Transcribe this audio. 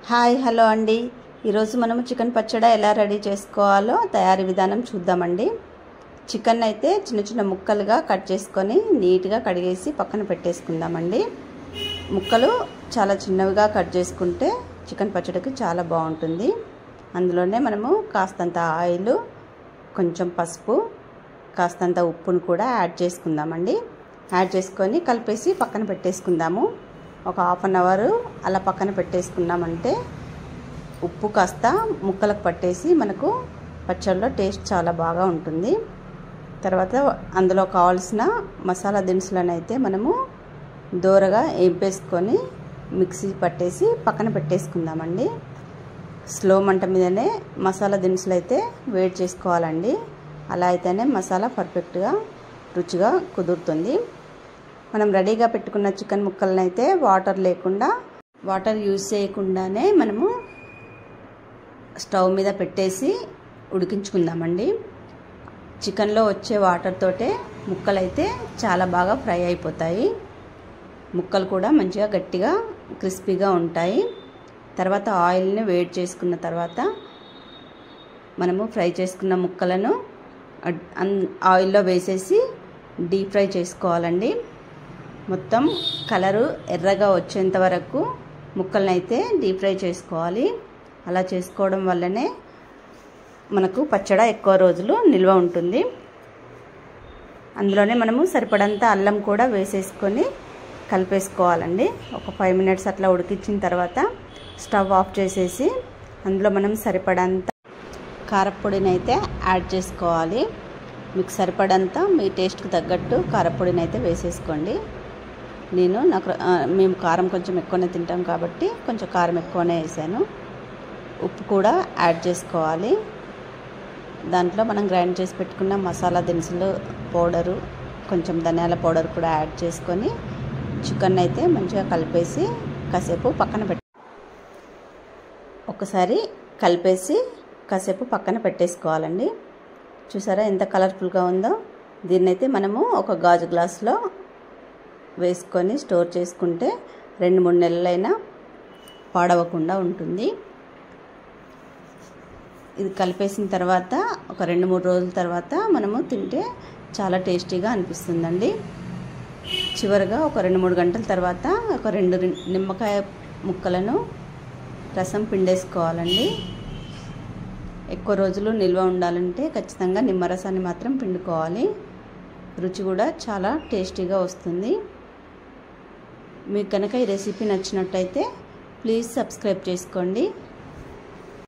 hi hello అండి ఈరోజు మనము చికెన్ పచ్చడి ఎలా రెడీ చేసుకోవాలో తయారీ విధానం చూద్దామండి చికెన్ అయితే చిన్న చిన్న ముక్కలుగా కట్ చేసుకొని నీట్గా కడిగేసి పక్కన పెట్టేసుకుందామండి ముక్కలు చాలా చిన్నవిగా కట్ చేసుకుంటే చికెన్ పచ్చడికి చాలా బాగుంటుంది అందులోనే మనము కాస్తంత ఆయిల్ కొంచెం పసుపు కాస్తంత ఉప్పును కూడా యాడ్ చేసుకుందామండి యాడ్ చేసుకొని కలిపేసి పక్కన పెట్టేసుకుందాము ఒక హాఫ్ అన్ అవర్ అలా పక్కన పెట్టేసుకున్నామంటే ఉప్పు కాస్త ముక్కలకు పట్టేసి మనకు పచ్చడిలో టేస్ట్ చాలా బాగా ఉంటుంది తర్వాత అందులో కావాల్సిన మసాలా దినుసులను అయితే మనము దూరగా వేపేసుకొని మిక్సీ పట్టేసి పక్కన పెట్టేసుకుందామండి స్లో మంట మీదనే మసాలా దినుసులు అయితే వేడి చేసుకోవాలండి అలా అయితేనే మసాలా పర్ఫెక్ట్గా రుచిగా కుదురుతుంది మనం రెడీగా పెట్టుకున్న చికెన్ ముక్కలను అయితే వాటర్ లేకుండా వాటర్ యూజ్ చేయకుండానే మనము స్టవ్ మీద పెట్టేసి ఉడికించుకుందామండి చికెన్లో వచ్చే వాటర్ తోటే ముక్కలు అయితే చాలా బాగా ఫ్రై అయిపోతాయి ముక్కలు కూడా మంచిగా గట్టిగా క్రిస్పీగా ఉంటాయి తర్వాత ఆయిల్ని వేడి చేసుకున్న తర్వాత మనము ఫ్రై చేసుకున్న ముక్కలను ఆయిల్లో వేసేసి డీప్ ఫ్రై చేసుకోవాలండి మొత్తం కలరు ఎర్రగా వచ్చేంత వరకు ముక్కలను అయితే డీప్ ఫ్రై చేసుకోవాలి అలా చేసుకోవడం వల్లనే మనకు పచ్చడి ఎక్కువ రోజులు నిల్వ ఉంటుంది అందులోనే మనము సరిపడంత అల్లం కూడా వేసేసుకొని కలిపేసుకోవాలండి ఒక ఫైవ్ మినిట్స్ అట్లా ఉడికించిన తర్వాత స్టవ్ ఆఫ్ చేసేసి అందులో మనం సరిపడంత కారపొడిని అయితే యాడ్ చేసుకోవాలి మీకు సరిపడంత మీ టేస్ట్కి తగ్గట్టు కారపొడిని అయితే వేసేసుకోండి నేను నాకు మేము కారం కొంచెం ఎక్కువనే తింటాం కాబట్టి కొంచెం కారం ఎక్కువనే వేసాను ఉప్పు కూడా యాడ్ చేసుకోవాలి దాంట్లో మనం గ్రైండ్ చేసి పెట్టుకున్న మసాలా దినుసులు పౌడరు కొంచెం ధనియాల పౌడర్ కూడా యాడ్ చేసుకొని చికెన్ అయితే మంచిగా కలిపేసి కాసేపు పక్కన పెట్టి ఒకసారి కలిపేసి కాసేపు పక్కన పెట్టేసుకోవాలండి చూసారా ఎంత కలర్ఫుల్గా ఉందో దీన్నైతే మనము ఒక గాజు గ్లాస్లో వేసుకొని స్టోర్ చేసుకుంటే రెండు మూడు నెలలైనా పాడవకుండా ఉంటుంది ఇది కలిపేసిన తర్వాత ఒక రెండు మూడు రోజుల తర్వాత మనము తింటే చాలా టేస్టీగా అనిపిస్తుందండి చివరిగా ఒక రెండు మూడు గంటల తర్వాత ఒక రెండు నిమ్మకాయ ముక్కలను రసం పిండేసుకోవాలండి ఎక్కువ రోజులు నిల్వ ఉండాలంటే ఖచ్చితంగా నిమ్మరసాన్ని మాత్రం పిండుకోవాలి రుచి కూడా చాలా టేస్టీగా వస్తుంది మీకు కనుక ఈ రెసిపీ నచ్చినట్టయితే ప్లీజ్ సబ్స్క్రైబ్ చేసుకోండి